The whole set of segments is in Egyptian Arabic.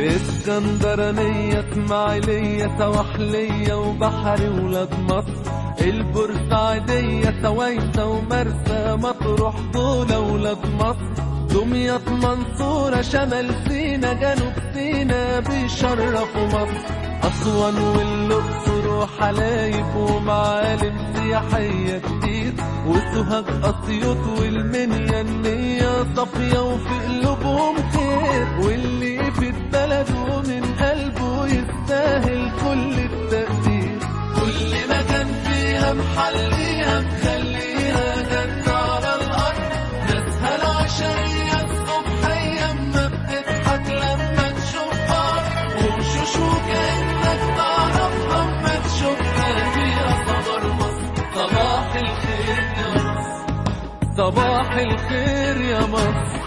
اسكندرانية اسماعيلية سواحلية وبحري ولاد مصر البورسعيدية سويسة ومرسى مطروح دول ولاد مصر دمياط منصورة شمال سينا جنوب سينا بيشرفوا مصر أسوان والأقصر وحلايب ومعالم سياحية كتير وسوهاج أسيوط والمنيا النية صافية وفي قلوبهم خير واللي في البلد ومن قلبه يستاهل كل التقدير كل مكان فيها محليها مخليها جنة على الأرض ناسها العشية الصبحية أما بتضحك لما تشوفها ومشوش وكأنك تعرفها أما تشوفها فيها صبر مصر صباح الخير يا مصر صباح الخير يا مصر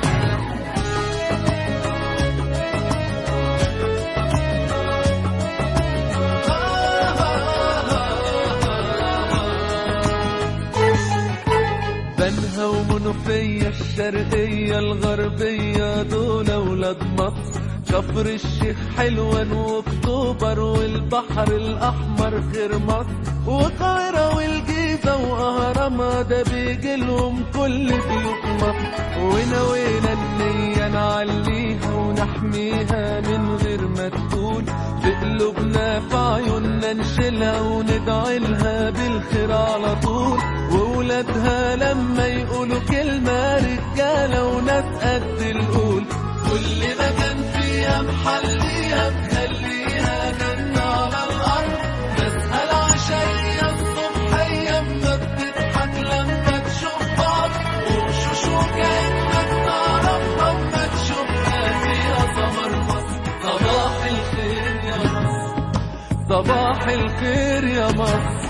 بنها ومنوفية الشرقية الغربية دول ولاد مصر كفر الشيخ حلوان واكتوبر والبحر الاحمر خير مصر والقاهرة والجيزة واهرامها ده بيجيلهم كل بيوت مصر ونوينا النية نعليها ونحميها من غير ما تقول في قلوبنا في عيوننا نشيلها وندعي لها بالخير على طول وولادها لما يقولوا كلمة رجالة وناس قد القول كل مكان فيها محليها مخليها جنة على الأرض ناسها العشية الصبحية أما بتضحك لما تشوفها وشوش وكأنك تعرفها أما تشوفها فيها سمر مصر صباح الخير يا مصر صباح الخير يا مصر